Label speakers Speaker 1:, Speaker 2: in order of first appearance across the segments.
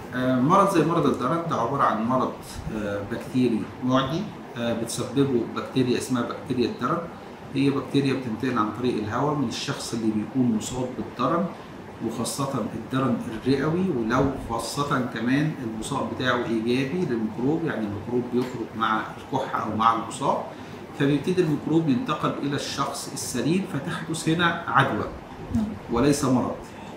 Speaker 1: آه، مرض زي مرض الدرن ده عبارة عن مرض آه، بكتيري معدي آه، بتسببه بكتيريا اسمها بكتيريا الدرن هي بكتيريا بتنتقل عن طريق الهواء من الشخص اللي بيكون مصاب بالدرن وخاصة الدرن الرئوي ولو خاصة كمان المصاب بتاعه إيجابي للميكروب يعني الميكروب بيخرج مع الكحة أو مع المصاب فبيبتدي الميكروب ينتقل إلى الشخص السليم فتحدث هنا عدوى وليس مرض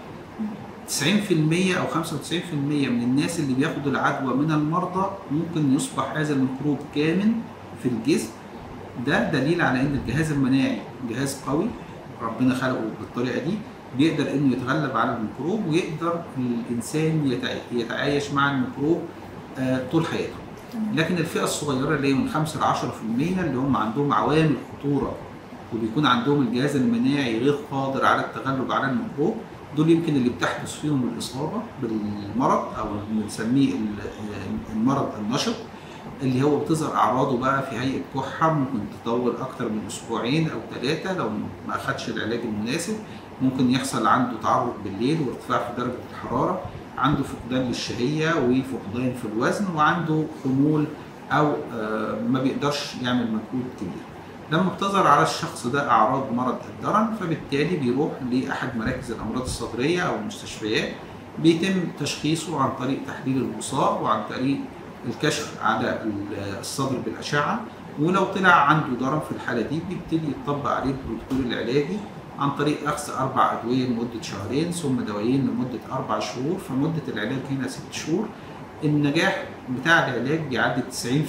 Speaker 1: 90% او 95% من الناس اللي بياخدوا العدوى من المرضى ممكن يصبح هذا الميكروب كامن في الجسم ده دليل على ان الجهاز المناعي جهاز قوي ربنا خلقه بالطريقه دي بيقدر انه يتغلب على الميكروب ويقدر الانسان يتع- يتعايش مع الميكروب آه، طول حياته لكن الفئه الصغيره اللي هي من 5 ل 10% اللي هم عندهم عوامل خطوره وبيكون عندهم الجهاز المناعي غير قادر على التغلب على الميكروب دول يمكن اللي بتحدث فيهم الاصابه بالمرض او بنسميه ال- المرض النشط اللي هو بتظهر اعراضه بقى في هيئه كحه ممكن تطول اكتر من اسبوعين او ثلاثه لو ما اخدش العلاج المناسب ممكن يحصل عنده تعرض بالليل وارتفاع في درجه الحراره عنده فقدان للشهيه وفقدان في الوزن وعنده خمول او آه، ما بيقدرش يعمل مجهود كبير لما بتظهر على الشخص ده اعراض مرض الدرن فبالتالي بيروح لاحد مراكز الامراض الصدريه او المستشفيات بيتم تشخيصه عن طريق تحليل الوصاء وعن طريق الكشف على الصدر بالاشعه ولو طلع عنده درن في الحاله دي بيبتدي يطبق عليه البروتوكول العلاجي عن طريق اخذ اربع ادويه لمده شهرين ثم دوايين لمده اربع شهور فمده العلاج هنا ست شهور النجاح بتاع العلاج بيعدي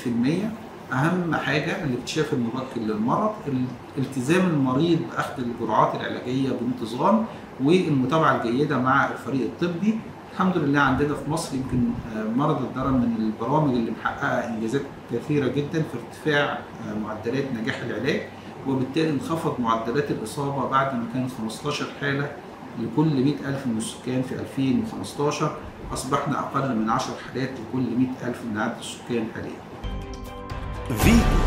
Speaker 1: 90% اهم حاجه الاكتشاف المبكر للمرض التزام المريض باخذ الجرعات العلاجيه بانتظام والمتابعه الجيده مع الفريق الطبي الحمد لله عندنا في مصر يمكن آه، مرض الدرن من البرامج اللي محققه انجازات كثيره جدا في ارتفاع آه، معدلات نجاح العلاج وبالتالي انخفض معدلات الاصابه بعد ما كانت 15 حاله لكل 100 ألف من السكان في 2015 أصبحنا أقل من 10 حالات لكل 100 ألف من عدد السكان حاليا
Speaker 2: فيتو